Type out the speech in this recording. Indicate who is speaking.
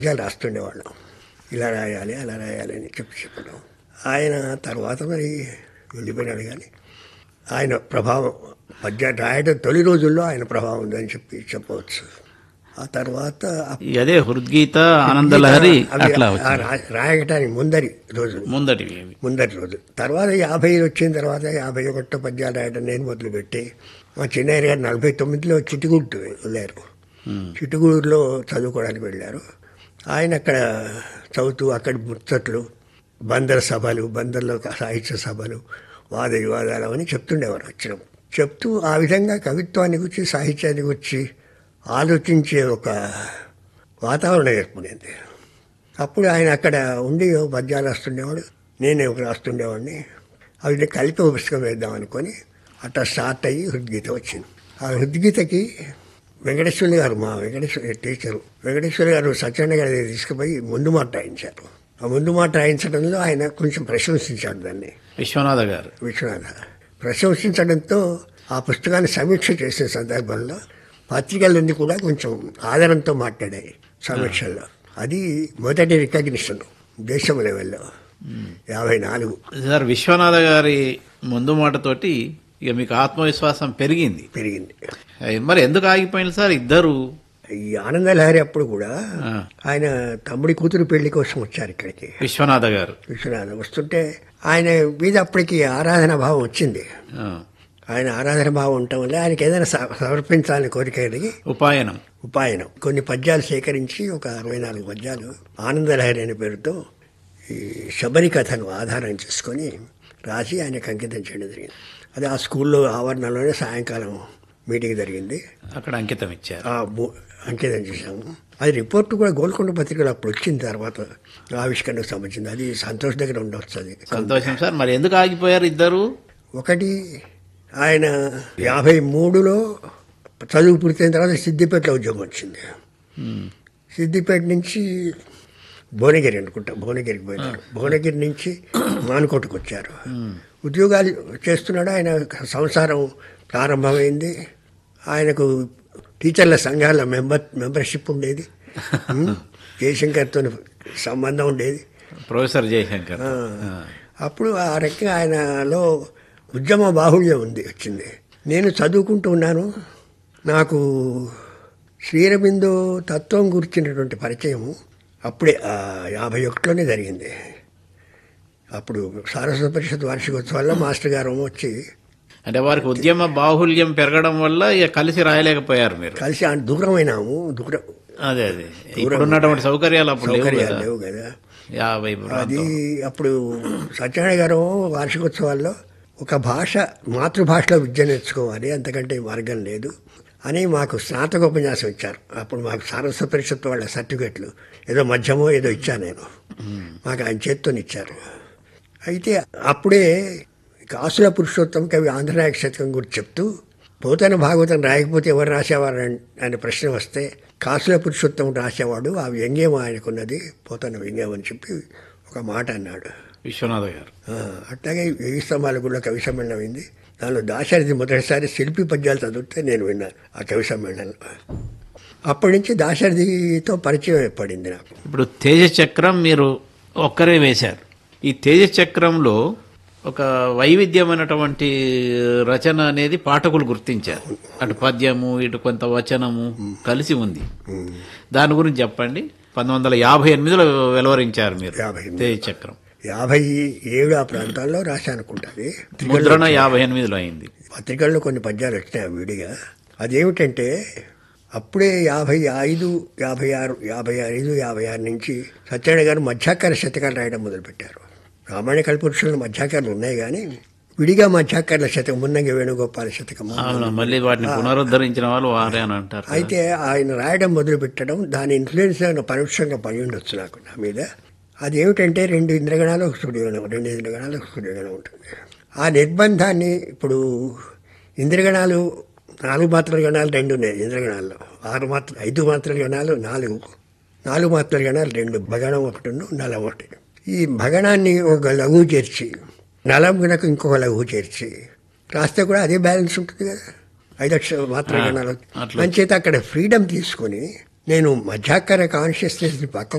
Speaker 1: ఇలా రాస్తుండేవాళ్ళం ఇలా రాయాలి అలా రాయాలి అని చెప్పి చెప్పడం ఆయన తర్వాత మరి వెళ్ళిపోయినాడు కానీ ఆయన ప్రభావం పద్యాలు రాయడం తొలి రోజుల్లో ఆయన ప్రభావం ఉందని చెప్పి చెప్పవచ్చు ఆ తర్వాత ఆ
Speaker 2: ఈ అదే హృద్గీత ఆనందలహరి
Speaker 1: అవి
Speaker 2: అట్లా
Speaker 1: ఆ
Speaker 2: వచ్చింది
Speaker 1: రా- రాయటానికి ముందరి రోజు
Speaker 2: ముందటివి అవి.
Speaker 1: ముందటి రోజు తర్వాత యాభై వచ్చిన తర్వాత యాభై ఒకటో పద్యాలు రాయడం నేను మొదలుపెట్టి మా చిన్నయ్య గారు నలభై తొమ్మిదిలో చిట్టుగూడు వెళ్ళారు చిట్టుగూరులో చదువుకోవడానికి వెళ్ళారు ఆయన అక్కడ చదువుతూ అక్కడ ముచ్చట్లు బందర్ సభలు బందర్లో సాహిత్య సభలు వాద వివాదాలు అవన్నీ చెప్తుండేవారు వచ్చిన చెప్తూ ఆ విధంగా కవిత్వాన్ని గురించి సాహిత్యాన్ని గురించి ఆలోచించే ఒక వాతావరణం ఏర్పడింది అప్పుడు ఆయన అక్కడ ఉండి ఓ పద్యాలు రాస్తుండేవాడు నేనే ఒక రాస్తుండేవాడిని అవి కలిపి ఒక పుస్తకం వేద్దాం అనుకొని అట్లా స్టార్ట్ అయ్యి హృద్గీత వచ్చింది ఆ హృద్గీతకి వెంకటేశ్వరి గారు మా వెంకటేశ్వర టీచరు వెంకటేశ్వరి గారు సత్యనారాయణ గారి దగ్గర తీసుకుపోయి ముందు మాట రాయించారు ఆ ముందు మాట రాయించడంలో ఆయన కొంచెం ప్రశంసించాడు దాన్ని
Speaker 2: విశ్వనాథ గారు
Speaker 1: విశ్వనాథ ప్రశంసించడంతో ఆ పుస్తకాన్ని సమీక్ష చేసిన సందర్భంలో పత్రికలన్నీ కూడా కొంచెం ఆదరణతో మాట్లాడాయి సమీక్షల్లో అది మొదటి రికగ్నిషన్ దేశం లెవెల్లో యాభై నాలుగు
Speaker 2: సార్ విశ్వనాథ గారి ముందు మాటతోటి ఇక మీకు ఆత్మవిశ్వాసం పెరిగింది
Speaker 1: పెరిగింది
Speaker 2: మరి ఎందుకు ఆగిపోయింది సార్ ఇద్దరు
Speaker 1: ఈ ఆనందలహరి అప్పుడు కూడా
Speaker 2: ఆ,
Speaker 1: ఆయన తమ్ముడి కూతురు పెళ్లి కోసం వచ్చారు ఇక్కడికి
Speaker 2: విశ్వనాథ గారు
Speaker 1: విశ్వనాథ వస్తుంటే ఆయన మీద అప్పటికి ఆరాధన భావం వచ్చింది
Speaker 2: ఆ,
Speaker 1: ఆయన ఆరాధన భావం ఉండటం వల్ల ఆయనకి ఏదైనా స- సమర్పించాలని కోరిక కలిగి
Speaker 2: ఉపాయనం
Speaker 1: ఉపాయనం కొన్ని పద్యాలు సేకరించి ఒక అరవై నాలుగు పద్యాలు ఆనందలహరి అనే పేరుతో ఈ శబరి కథను ఆధారం చేసుకొని రాసి ఆయనకు అంకితం చేయడం జరిగింది అది ఆ స్కూల్లో ఆవరణలోనే సాయంకాలం మీటింగ్ జరిగింది
Speaker 2: అక్కడ అంకితం ఇచ్చారు
Speaker 1: ఆ బు- అంకితం చేశాము అది రిపోర్ట్ కూడా గోల్కొండ పత్రికలో అప్పుడు వచ్చిన తర్వాత ఆవిష్కరణకు సంబంధించింది అది సంతోష్ దగ్గర ఉండవచ్చు అది
Speaker 2: సంతోషం సార్ మరి ఎందుకు ఆగిపోయారు ఇద్దరు
Speaker 1: ఒకటి ఆయన యాభై మూడులో చదువు పూర్తయిన తర్వాత సిద్దిపేటలో ఉద్యోగం వచ్చింది
Speaker 2: ఉమ్,
Speaker 1: సిద్దిపేట నుంచి భువనగిరి అనుకుంటా భువనగిరికి పోయినారు భువనగిరి నుంచి మానుకోటకు వచ్చారు ఉద్యోగాలు చేస్తున్నాడు ఆయన సంసారం ప్రారంభమైంది ఆయనకు టీచర్ల సంఘాల మెంబర్ మెంబర్షిప్ ఉండేది ఉమ్, జయశంకర్తో సంబంధం ఉండేది
Speaker 2: ప్రొఫెసర్ జయశంకర్
Speaker 1: ఆ,
Speaker 2: ఆ,
Speaker 1: అప్పుడు ఆ రకంగా ఆయనలో ఉద్యమ బాహుళ్యం ఉంది వచ్చింది నేను చదువుకుంటూ ఉన్నాను నాకు శ్రీరబిందో తత్వం గురించినటువంటి పరిచయము అప్పుడే ఆ యాభై ఒకటిలోనే జరిగింది అప్పుడు సారస్వత పరిషత్ వార్షికోత్సవాల్లో మాస్టర్ గారు వచ్చి
Speaker 2: అంటే వారికి ఉద్యమ బాహుల్యం పెరగడం వల్ల ఇక కలిసి రాయలేకపోయారు మీరు
Speaker 1: కలిసి ఆయన దూరమైనాము దూరం
Speaker 2: అదే అదే ఇప్పుడున్నటువంటి సౌకర్యాలు అప్పుడు లేవు
Speaker 1: సౌకర్యాలు
Speaker 2: కదా
Speaker 1: లేవు కదా
Speaker 2: యాభై
Speaker 1: అది
Speaker 2: ప్రాంతం.
Speaker 1: అప్పుడు సత్యనారాయణ గారు వార్షికోత్సవాల్లో ఒక భాష మాతృభాషలో విద్య నేర్చుకోవాలి అంతకంటే మార్గం లేదు అని మాకు స్నాతకోపన్యాసం ఇచ్చారు అప్పుడు మాకు సారస్వత పరిషత్ వాళ్ళ సర్టిఫికెట్లు ఏదో మధ్యమో ఏదో ఇచ్చాను నేను మాకు ఆయన చేత్తో ఇచ్చారు అయితే అప్పుడే కాసుల పురుషోత్తం కవి ఆంధ్రనాయక శతకం గురించి చెప్తూ పోతన భాగవతం రాయకపోతే ఎవరు రాసేవారు అన్- అనే ప్రశ్న వస్తే కాసుల పురుషోత్తం రాసేవాడు ఆ వ్యంగ్యం ఆయనకున్నది పోతన వ్యంగ్యం అని చెప్పి ఒక మాట అన్నాడు
Speaker 2: విశ్వనాథ గారు
Speaker 1: ఆ, అట్లాగే వెయ్యి స్తంభాల గుడిలో కవి సమ్మేళనం అయింది దానిలో దాశరథి మొదటిసారి శిల్పి పద్యాలు చదివితే నేను విన్నాను ఆ కవి సమ్మేళనంలో అప్పటి నుంచి దాశరథితో పరిచయం ఏర్పడింది నాకు
Speaker 2: ఇప్పుడు తేజ చక్రం మీరు ఒక్కరే వేశారు ఈ తేజ చక్రంలో ఒక వైవిధ్యమైనటువంటి రచన అనేది పాఠకులు గుర్తించారు అటు పద్యము ఇటు కొంత వచనము కలిసి ఉంది దాని గురించి చెప్పండి పంతొమ్మిది వందల యాభై ఎనిమిదిలో వెలువరించారు మీరు
Speaker 1: యాభై ఎనిమిది.
Speaker 2: తేజ చక్రం
Speaker 1: యాభై ఏడు ఆ ప్రాంతాల్లో రాశానుకుంటుంది
Speaker 2: ముద్రణ యాభై ఎనిమిదిలో అయింది
Speaker 1: పత్రికల్లో కొన్ని పద్యాలు వచ్చినాయి ఆ విడిగా అదేమిటంటే అప్పుడే యాభై ఐదు యాభై ఆరు యాభై ఐదు యాభై ఆరు నుంచి సత్యనారాయణ గారు మధ్యాకార శతకాలు రాయడం మొదలుపెట్టారు రామాయణ కల్పవృక్షంలో మధ్యాకారాలు ఉన్నాయి కానీ విడిగా మధ్యాకారుల శతకం మున్నంగి వేణుగోపాల శతకము
Speaker 2: అవును మళ్ళీ వాటిని పునరుద్ధరించిన వాళ్ళు వారే అని అంటారు కదా.
Speaker 1: అయితే ఆయన రాయడం మొదలు పెట్టడం దాని ఇన్ఫ్లుయెన్స్ ఏమైనా పరోక్షంగా పడి ఉండొచ్చు నాకు నా మీద అది ఏమిటంటే రెండు ఇంద్రగణాలు ఒక సూర్యగణం రెండు ఇంద్రగణాలు ఒక సూర్యగణం ఉంటుంది ఆ నిర్బంధాన్ని ఇప్పుడు ఇంద్రగణాలు నాలుగు మాత్రల గణాలు రెండు ఉన్నాయి ఇంద్రగణాల్లో ఆరు మాత్ర ఐదు మాత్రల గణాలు నాలుగు నాలుగు మాత్రల గణాలు రెండు భగణం ఒకటి నలం ఒకటి ఈ భగణాన్ని ఒక లఘువు చేర్చి నలం గణకు ఇంకొక లఘువు చేర్చి రాస్తే కూడా అదే బ్యాలెన్స్ ఉంటుంది కదా ఐదు అక్షర మాత్ర
Speaker 2: ఆ,
Speaker 1: గణాలు
Speaker 2: అట్లా.
Speaker 1: మంచేత అక్కడ ఫ్రీడమ్ తీసుకొని నేను మధ్యాకర కాన్షియస్నెస్ని పక్క